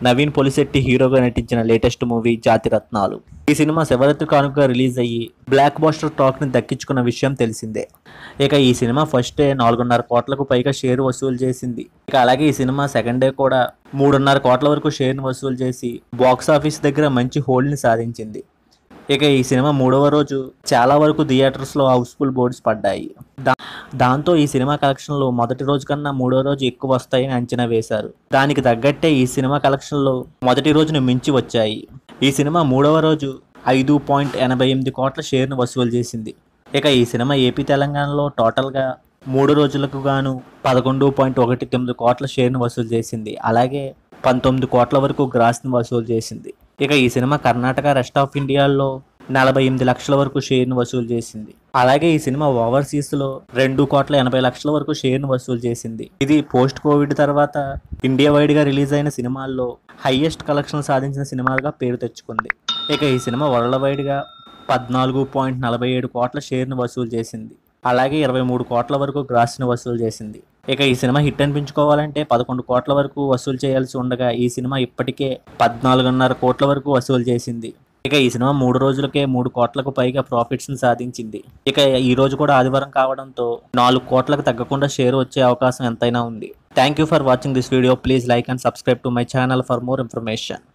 నవీన్ పొలిశెట్టి హీరోగా నటించిన latest movie జాతిరత్నాలు ఈ సినిమా శివరాత్రి కానుకగా రిలీజ్ అయ్యి బ్లాక్ బాస్టర్ టాక్ ని దక్కించుకున్న విషయం తెలిసిందే ఇక ఈ సినిమా ఫస్ట్ డే నాలుగున్నర కోట్లకు పైగా షేర్ వసూలు చేసింది ఇక అలాగే ఈ సినిమా సెకండ్ డే కూడా మూడున్నర కోట్ల వరకు షేర్ని వసూలు చేసి బాక్స్ ఆఫీస్ దగ్గర మంచి హోల్డ్ని సాధించింది ఇక ఈ సినిమా మూడవ రోజు చాలా వరకు థియేటర్స్లో హౌస్ఫుల్ బోర్డ్స్ పడ్డాయి దా దాంతో ఈ సినిమా కలెక్షన్లు మొదటి రోజు కన్నా మూడో రోజు ఎక్కువ వస్తాయని అంచనా వేశారు దానికి తగ్గట్టే ఈ సినిమా కలెక్షన్లు మొదటి రోజును మించి వచ్చాయి ఈ సినిమా మూడవ రోజు ఐదు పాయింట్ ఎనభై ఎనిమిది కోట్ల షేర్ను వసూలు చేసింది ఇక ఈ సినిమా ఏపీ తెలంగాణలో టోటల్గా మూడు రోజులకు గాను పదకొండు పాయింట్ ఒకటి తొమ్మిది కోట్ల షేర్ను వసూలు చేసింది అలాగే పంతొమ్మిది కోట్ల వరకు గ్రాస్ని వసూలు చేసింది ఇక ఈ సినిమా కర్ణాటక రెస్ట్ ఆఫ్ ఇండియాలో నలభై ఎనిమిది లక్షల వరకు షేర్ను వసూలు చేసింది అలాగే ఈ సినిమా ఓవర్సీస్లో రెండు కోట్ల ఎనభై లక్షల వరకు షేర్ను వసూలు చేసింది ఇది పోస్ట్ కోవిడ్ తర్వాత ఇండియా వైడ్గా రిలీజ్ అయిన సినిమాల్లో హైయెస్ట్ కలెక్షన్ సాధించిన సినిమాగా పేరు తెచ్చుకుంది ఇక ఈ సినిమా వరల్డ్ వైడ్గా పద్నాలుగు పాయింట్ నలభై ఏడు కోట్ల షేర్ను వసూలు చేసింది అలాగే ఇరవై మూడు కోట్ల వరకు గ్రాస్ని వసూలు చేసింది ఇక ఈ సినిమా హిట్ అనిపించుకోవాలంటే పదకొండు కోట్ల వరకు వసూలు చేయాల్సి ఉండగా ఈ సినిమా ఇప్పటికే పద్నాలుగున్నర కోట్ల వరకు వసూలు చేసింది ఇక ఈ సినిమా మూడు రోజులకే మూడు కోట్లకు పైగా ప్రాఫిట్స్ని సాధించింది ఇక ఈ రోజు కూడా ఆదివారం కావడంతో నాలుగు కోట్లకు తగ్గకుండా షేర్ వచ్చే అవకాశం ఎంతైనా ఉంది thank you for watching this video please like and subscribe to my channel for more information